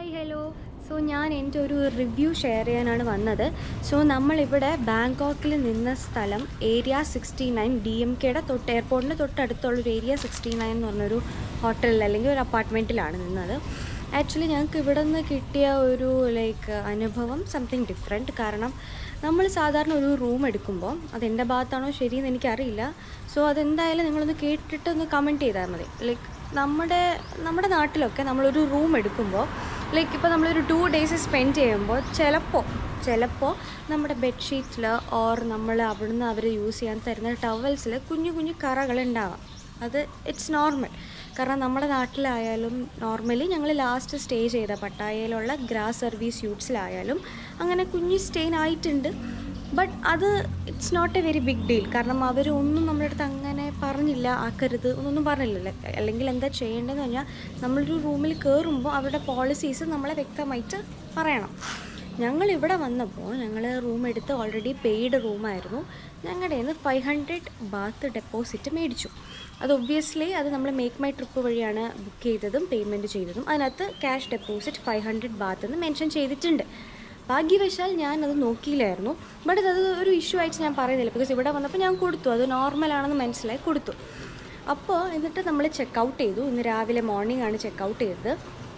hi hello so ഞാൻ എൻ്റെ ഒരു റിവ്യൂ ഷെയർ ചെയ്യാനാണ് വന്നത് സോ നമ്മളിവിടെ ബാങ്കോക്കിൽ നിന്ന സ്ഥലം area sixty nine D M കെയുടെ തൊട്ട് എയർപോർട്ടിന് തൊട്ടടുത്തുള്ളൊരു ഏരിയ സിക്സ്റ്റി നയൻ എന്ന് പറഞ്ഞൊരു ഹോട്ടലിൽ അല്ലെങ്കിൽ ഒരു അപ്പാർട്ട്മെൻറ്റിലാണ് നിന്നത് ആക്ച്വലി ഞങ്ങൾക്ക് ഇവിടെ നിന്ന് കിട്ടിയ ഒരു ലൈക്ക് അനുഭവം സംതിങ് ഡിഫറെൻറ്റ് കാരണം നമ്മൾ സാധാരണ ഒരു റൂം എടുക്കുമ്പോൾ അത് എൻ്റെ ഭാഗത്താണോ ശരിയെന്ന് എനിക്കറിയില്ല സോ അതെന്തായാലും നിങ്ങളൊന്ന് കേട്ടിട്ട് ഒന്ന് കമൻറ്റ് ചെയ്താൽ മതി ലൈക്ക് നമ്മുടെ നമ്മുടെ നാട്ടിലൊക്കെ നമ്മളൊരു റൂം എടുക്കുമ്പോൾ ലൈക്ക് ഇപ്പോൾ നമ്മളൊരു ടു ഡേയ്സ് സ്പെൻഡ് ചെയ്യുമ്പോൾ ചിലപ്പോൾ ചിലപ്പോൾ നമ്മുടെ ബെഡ്ഷീറ്റിൽ ഓർ നമ്മൾ അവിടുന്ന് അവർ യൂസ് ചെയ്യാൻ തരുന്ന ടവൽസിൽ കുഞ്ഞു കുഞ്ഞു കറകൾ ഉണ്ടാവാം അത് ഇറ്റ്സ് നോർമൽ കാരണം നമ്മുടെ നാട്ടിലായാലും നോർമലി ഞങ്ങൾ ലാസ്റ്റ് സ്റ്റേ ചെയ്ത പട്ടായയിലുള്ള ഗ്രാസ് സർവീസ് യൂട്ട്സിലായാലും അങ്ങനെ കുഞ്ഞു സ്റ്റെയിൻ ആയിട്ടുണ്ട് ബട്ട് അത് it's not a very big deal കാരണം അവർ ഒന്നും നമ്മുടെ അടുത്ത് അങ്ങനെ പറഞ്ഞില്ല ആക്കരുത് ഒന്നൊന്നും പറഞ്ഞില്ലല്ലോ അല്ലെങ്കിൽ എന്താ ചെയ്യേണ്ടതെന്ന് പറഞ്ഞാൽ നമ്മളൊരു റൂമിൽ കയറുമ്പോൾ അവരുടെ പോളിസീസ് നമ്മളെ വ്യക്തമായിട്ട് പറയണം ഞങ്ങൾ ഇവിടെ വന്നപ്പോൾ ഞങ്ങൾ റൂം എടുത്ത് ഓൾറെഡി പെയ്ഡ് റൂമായിരുന്നു ഞങ്ങളുടെ നിന്ന് ഫൈവ് ഹൺഡ്രഡ് ബാത്ത് ഡെപ്പോസിറ്റ് മേടിച്ചു അത് ഒബ്വിയസ്ലി അത് നമ്മൾ മേക്ക് മൈ ട്രിപ്പ് വഴിയാണ് ബുക്ക് ചെയ്തതും പേയ്മെൻറ്റ് ചെയ്തതും അതിനകത്ത് cash deposit five hundred baht എന്ന് മെൻഷൻ ചെയ്തിട്ടുണ്ട് ഭാഗ്യവശാൽ ഞാൻ അത് നോക്കിയില്ലായിരുന്നു ബട്ട് അത് ഒരു ഇഷ്യൂ ആയിട്ട് ഞാൻ പറയുന്നില്ല ബിക്കോസ് ഇവിടെ വന്നപ്പോൾ ഞാൻ കൊടുത്തു അത് നോർമലാണെന്ന് മനസ്സിലായി കൊടുത്തു അപ്പോൾ എന്നിട്ട് നമ്മൾ ചെക്ക് ഔട്ട് ചെയ്തു ഇന്ന് രാവിലെ മോർണിംഗ് ആണ് ചെക്ക് ഔട്ട് ചെയ്തത്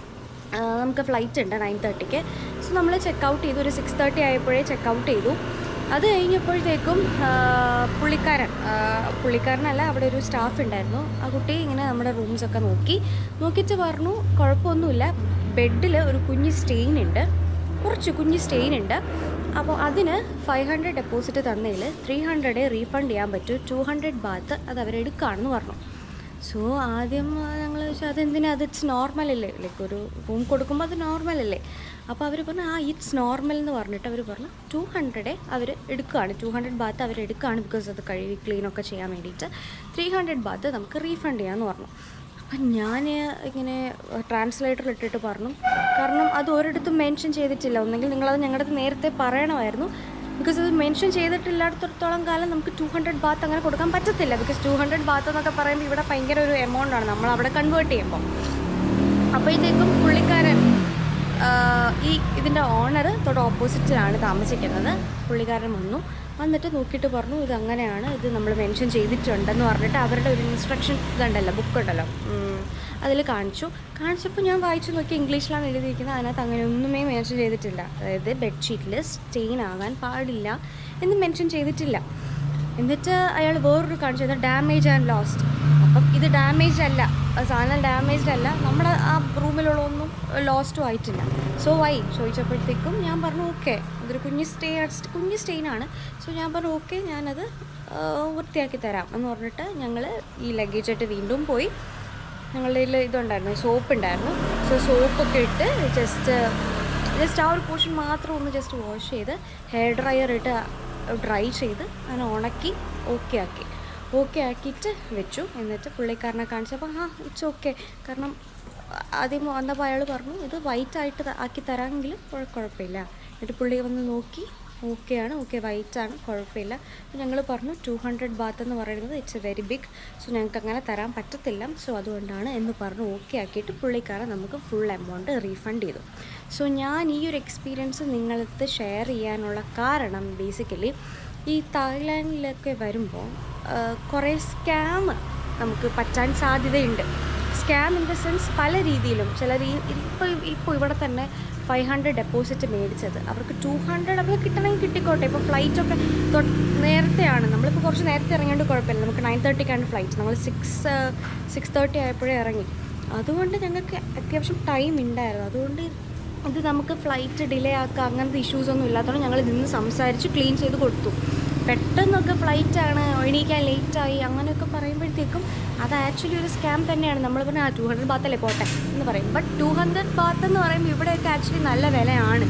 ആ, നമുക്ക് ഫ്ലൈറ്റ് ഉണ്ട് നയൻ തേർട്ടിക്ക് സോ നമ്മൾ ചെക്ക് ഔട്ട് ചെയ്തു ഒരു സിക്സ് തേർട്ടി ആയപ്പോഴേ ചെക്ക് ഔട്ട് ചെയ്തു അത് കഴിഞ്ഞപ്പോഴത്തേക്കും ആ, പുള്ളിക്കാരൻ ആ, പുള്ളിക്കാരനല്ല അവിടെ ഒരു സ്റ്റാഫ് ഉണ്ടായിരുന്നു ആ കുട്ടി ഇങ്ങനെ നമ്മുടെ റൂംസൊക്കെ നോക്കി നോക്കിയിട്ട് പറഞ്ഞു കുഴപ്പമൊന്നുമില്ല ബെഡിൽ ഒരു കുഞ്ഞ് സ്റ്റെയിൻ ഉണ്ട് കുറച്ച് കുഞ്ഞ് സ്റ്റെയിൻ ഉണ്ട് അപ്പോൾ അതിന് ഫൈവ് ഹൺഡ്രഡ് ഡെപ്പോസിറ്റ് തന്നതിൽ ത്രീ ഹൺഡ്രഡേ റീഫണ്ട് ചെയ്യാൻ പറ്റൂ ടു ഹൺഡ്രഡ് ബാത്ത് അത് അവരെടുക്കുകയാണെന്ന് പറഞ്ഞു സോ ആദ്യം ഞങ്ങൾ ചോദിച്ചാൽ അതെന്തിനാ അത് ഇറ്റ്സ് നോർമൽ അല്ലേ ലൈക്ക് ഒരു റൂം കൊടുക്കുമ്പോൾ അത് നോർമൽ അല്ലേ അപ്പോൾ അവർ പറഞ്ഞു ആ ഇറ്റ്സ് നോർമൽ എന്ന് പറഞ്ഞിട്ട് അവർ പറഞ്ഞു ടു ഹൺഡ്രഡേ അവർ എടുക്കുകയാണ് ടു ഹൺഡ്രഡ് ബാത്ത് അവർ എടുക്കുകയാണ് ബിക്കോസ് അത് കഴുകി ക്ലീനൊക്കെ ചെയ്യാൻ വേണ്ടിയിട്ട് ത്രീ ഹൺഡ്രഡ് ബാത്ത് നമുക്ക് റീഫണ്ട് ചെയ്യാമെന്ന് പറഞ്ഞു അപ്പം ഞാൻ ഇങ്ങനെ ട്രാൻസ്ലേറ്ററിൽ ഇട്ടിട്ട് പറഞ്ഞു കാരണം അത് ഒരിടത്തും മെൻഷൻ ചെയ്തിട്ടില്ല ഒന്നെങ്കിൽ നിങ്ങളത് ഞങ്ങളുടെ അടുത്ത് നേരത്തെ പറയണമായിരുന്നു ബിക്കോസ് അത് മെൻഷൻ ചെയ്തിട്ടില്ലാത്തടത്തോളം കാലം നമുക്ക് ടു ഹൺഡ്രഡ് ബാത്ത് അങ്ങനെ കൊടുക്കാൻ പറ്റത്തില്ല ബിക്കോസ് ടു ഹൺഡ്രഡ് ബാത്ത് എന്നൊക്കെ പറയുമ്പോൾ ഇവിടെ ഭയങ്കര ഒരു എമൗണ്ട് ആണ് നമ്മൾ അവിടെ കൺവേർട്ട് ചെയ്യുമ്പോൾ അപ്പോഴത്തേക്കും പുള്ളിക്കാരൻ ആ, ഈ ഇതിൻ്റെ ഓണർ തൊട്ട് ഓപ്പോസിറ്റിലാണ് താമസിക്കുന്നത് പുള്ളിക്കാരൻ വന്നു വന്നിട്ട് നോക്കിയിട്ട് പറഞ്ഞു ഇത് അങ്ങനെയാണ് ഇത് നമ്മൾ മെൻഷൻ ചെയ്തിട്ടുണ്ടെന്ന് പറഞ്ഞിട്ട് അവരുടെ ഒരു ഇൻസ്ട്രക്ഷൻ ഇതുണ്ടല്ലോ ബുക്ക് ഉണ്ടല്ലോ അതിൽ കാണിച്ചു കാണിച്ചപ്പോൾ ഞാൻ വായിച്ചു നോക്കി ഇംഗ്ലീഷിലാണ് എഴുതിയിരിക്കുന്നത് അതിനകത്ത് അങ്ങനെ ഒന്നുമേ മെൻഷൻ ചെയ്തിട്ടില്ല അതായത് ബെഡ്ഷീറ്റിൽ സ്റ്റെയിൻ ആകാൻ പാടില്ല എന്ന് മെൻഷൻ ചെയ്തിട്ടില്ല എന്നിട്ട് അയാൾ വേറൊരു കാണിച്ചു ഡാമേജ് ആൻഡ് ലോസ്റ്റ് അപ്പം ഇത് ഡാമേജ് അല്ല ആ സാധനം ഡാമേജ്ഡ് അല്ല നമ്മുടെ ആ റൂമിലുള്ളതൊന്നും ലോസ്റ്റും ആയിട്ടില്ല സോ വൈ ചോദിച്ചപ്പോഴത്തേക്കും ഞാൻ പറഞ്ഞു ഓക്കെ അതൊരു കുഞ്ഞ് സ്റ്റേ കുഞ്ഞ് സ്റ്റെയിനാണ് സോ ഞാൻ പറഞ്ഞു ഓക്കെ ഞാനത് ആ, വൃത്തിയാക്കി തരാം എന്ന് പറഞ്ഞിട്ട് ഞങ്ങൾ ഈ ലഗേജായിട്ട് വീണ്ടും പോയി ഞങ്ങളുടെ കയ്യിൽ ഇതുണ്ടായിരുന്നു സോപ്പ് ഉണ്ടായിരുന്നു സോ സോപ്പൊക്കെ ഇട്ട് ജസ്റ്റ് ജസ്റ്റ് ആ ഒരു പോർഷൻ മാത്രം ഒന്ന് ജസ്റ്റ് വാഷ് ചെയ്ത് ഹെയർ ഡ്രയർ ഇട്ട് ഡ്രൈ ചെയ്ത് അങ്ങനെ ഉണക്കി ഓക്കെ ആക്കി ഓക്കെ ആക്കിയിട്ട് വെച്ചു എന്നിട്ട് പുള്ളിക്കാരനെ കാണിച്ചപ്പോൾ ആ ഇറ്റ്സ് ഓക്കെ കാരണം ആദ്യം വന്നപ്പോൾ അയാൾ പറഞ്ഞു ഇത് വൈറ്റ് ആയിട്ട് ത- ആക്കി തരാമെങ്കിൽ കുഴ- കുഴപ്പമില്ല എന്നിട്ട് പുള്ളി വന്ന് നോക്കി ഓക്കെയാണ് ഓക്കെ വൈറ്റ് ആണ് കുഴപ്പമില്ല ഞങ്ങൾ പറഞ്ഞു ടു ഹൺഡ്രഡ് ബാത്ത് എന്ന് പറയുന്നത് it's a very big so ഞങ്ങൾക്ക് അങ്ങനെ തരാൻ പറ്റത്തില്ല സോ അതുകൊണ്ടാണ് എന്ന് പറഞ്ഞു ഓക്കെ ആക്കിയിട്ട് പുള്ളിക്കാരൻ നമുക്ക് ഫുൾ എമൗണ്ട് റീഫണ്ട് ചെയ്തു സോ ഞാൻ ഈ ഒരു എക്സ്പീരിയൻസ് നിങ്ങളടുത്ത് ഷെയർ ചെയ്യാനുള്ള കാരണം ബേസിക്കലി ഈ തായ്ലാൻഡിലൊക്കെ വരുമ്പോൾ കുറേ സ്കാം നമുക്ക് പറ്റാൻ സാധ്യതയുണ്ട് സ്കാം ഇൻ ദ സെൻസ് പല രീതിയിലും ചിലർ ഈ ഇപ്പോൾ ഇപ്പോൾ ഇവിടെ തന്നെ ഫൈവ് ഹൺഡ്രഡ് ഡെപ്പോസിറ്റ് മേടിച്ചത് അവർക്ക് ടു ഹൺഡ്രഡ് അവർക്ക് കിട്ടണമെങ്കിൽ കിട്ടിക്കോട്ടെ ഇപ്പോൾ ഫ്ലൈറ്റൊക്കെ തൊട്ട് നേരത്തെയാണ് നമ്മളിപ്പോൾ കുറച്ച് നേരത്തെ ഇറങ്ങിയോണ്ട് കുഴപ്പമില്ല നമുക്ക് നയൻ തേർട്ടിക്കാണ് ഫ്ലൈറ്റ് നമ്മൾ സിക്സ് സിക്സ് തേർട്ടി ആയപ്പോഴേ ഇറങ്ങി അതുകൊണ്ട് ഞങ്ങൾക്ക് അത്യാവശ്യം ടൈം ഉണ്ടായിരുന്നു അതുകൊണ്ട് ഇത് നമുക്ക് ഫ്ലൈറ്റ് ഡിലേ ആക്കുക അങ്ങനത്തെ ഇഷ്യൂസ് ഒന്നും ഇല്ലാത്തതുകൊണ്ട് ഞങ്ങൾ നിന്ന് സംസാരിച്ച് ക്ലീൻ ചെയ്ത് കൊടുത്തു പെട്ടെന്നൊക്കെ ഫ്ലൈറ്റാണ് എണീക്കാൻ ലേറ്റായി അങ്ങനെയൊക്കെ പറയുമ്പോഴത്തേക്കും അത് ആക്ച്വലി ഒരു സ്കാം തന്നെയാണ് നമ്മൾ പറഞ്ഞാൽ ആ ടു ഹൺഡ്രഡ് ബാത്തല്ലേ പോട്ടെ എന്ന് പറയും ബട്ട് ടു ഹൺഡ്രഡ് ബാത്ത് എന്ന് പറയുമ്പോൾ ഇവിടെയൊക്കെ ആക്ച്വലി നല്ല വിലയാണ്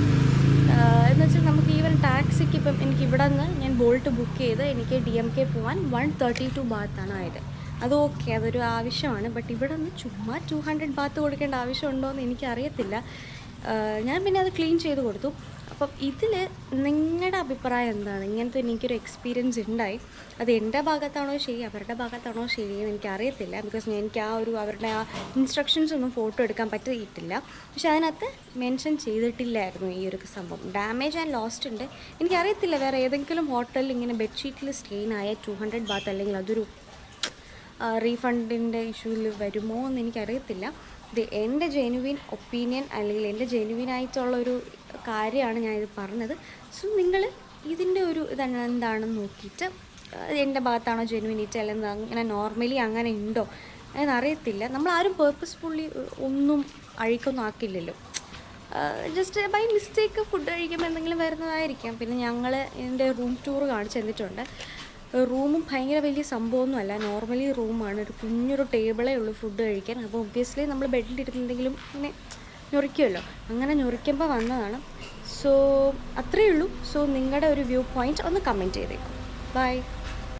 ആഹ് എന്ന് വെച്ചാൽ നമുക്ക് ഈവൻ ടാക്സിക്ക് ഇപ്പം എനിക്ക് ഇവിടെ നിന്ന് ഞാൻ ബോൾട്ട് ബുക്ക് ചെയ്ത് എനിക്ക് ഡി എം കെ പോകാൻ വൺ തേർട്ടി ടു ബാത്താണ് ആയത് അത് ഓക്കെ അതൊരു ആവശ്യമാണ് ബട്ട് ഇവിടെ നിന്ന് ചുമ്മാ ടു ഹൺഡ്രഡ് ബാത്ത് കൊടുക്കേണ്ട ആവശ്യമുണ്ടോ എന്ന് എനിക്കറിയത്തില്ല ആഹ് ഞാൻ പിന്നെ അത് ക്ലീൻ ചെയ്ത് കൊടുത്തു അപ്പം ഇതിൽ നിങ്ങളുടെ അഭിപ്രായം എന്താണ് ഇങ്ങനത്തെ എനിക്കൊരു എക്സ്പീരിയൻസ് ഉണ്ടായി അത് എൻ്റെ ഭാഗത്താണോ ശരി അവരുടെ ഭാഗത്താണോ ശരി എന്ന് എനിക്കറിയത്തില്ല ബിക്കോസ് എനിക്ക് ആ ഒരു അവരുടെ ആ ഇൻസ്ട്രക്ഷൻസ് ഒന്നും ഫോട്ടോ എടുക്കാൻ പറ്റിയിട്ടില്ല പക്ഷെ അതിനകത്ത് മെൻഷൻ ചെയ്തിട്ടില്ലായിരുന്നു ഈ ഒരു സംഭവം ഡാമേജ് ആൻഡ് ലോസ്റ്റ് ഉണ്ട് എനിക്കറിയത്തില്ല വേറെ ഏതെങ്കിലും ഹോട്ടലിൽ ഇങ്ങനെ ബെഡ്ഷീറ്റിൽ സ്റ്റെയിൻ ആയ ടു ഹൺഡ്രഡ് ബാത്ത് അല്ലെങ്കിൽ അതൊരു റീഫണ്ടിൻ്റെ ഇഷ്യൂവിൽ വരുമോ എന്ന് എനിക്കറിയത്തില്ല ഇത് എൻ്റെ ജെനുവിൻ ഒപ്പീനിയൻ അല്ലെങ്കിൽ എൻ്റെ ജെനുവിൻ ആയിട്ടുള്ള ഒരു കാര്യമാണ് ഞാനിത് പറഞ്ഞത് സോ നിങ്ങൾ ഇതിൻ്റെ ഒരു ഇതാണ് എന്താണെന്ന് നോക്കിയിട്ട് അത് എൻ്റെ ഭാഗത്താണോ ജെനുവിനിറ്റി അല്ലെങ്കിൽ അങ്ങനെ നോർമലി അങ്ങനെ ഉണ്ടോ എന്നറിയത്തില്ല നമ്മൾ ആരും പേർപ്പസ്ഫുള്ളി ഒന്നും അഴിക്കൊന്നും ആക്കില്ലല്ലോ ജസ്റ്റ് ബൈ മിസ്റ്റേക്ക് ഫുഡ് കഴിക്കുമ്പോൾ എന്തെങ്കിലും വരുന്നതായിരിക്കാം പിന്നെ ഞങ്ങൾ എൻ്റെ റൂം ടൂർ കാണിച്ചു തന്നിട്ടുണ്ട് റൂമും ഭയങ്കര വലിയ സംഭവമൊന്നുമല്ല നോർമലി റൂമാണ് ഒരു കുഞ്ഞൊരു ടേബിളേ ഉള്ളൂ ഫുഡ് കഴിക്കാൻ അപ്പോൾ ഒബ്വിയസ്ലി നമ്മൾ ബെഡിലിരുന്നെന്തെങ്കിലും ഇങ്ങനെ ഞൊറിക്കുമല്ലോ അങ്ങനെ ഞൊറിക്കുമ്പോൾ വന്നതാണ് സോ അത്രയേ ഉള്ളൂ സോ നിങ്ങളുടെ ഒരു വ്യൂ പോയിൻറ്റ് ഒന്ന് കമൻറ്റ് ചെയ്തേക്കും ബൈ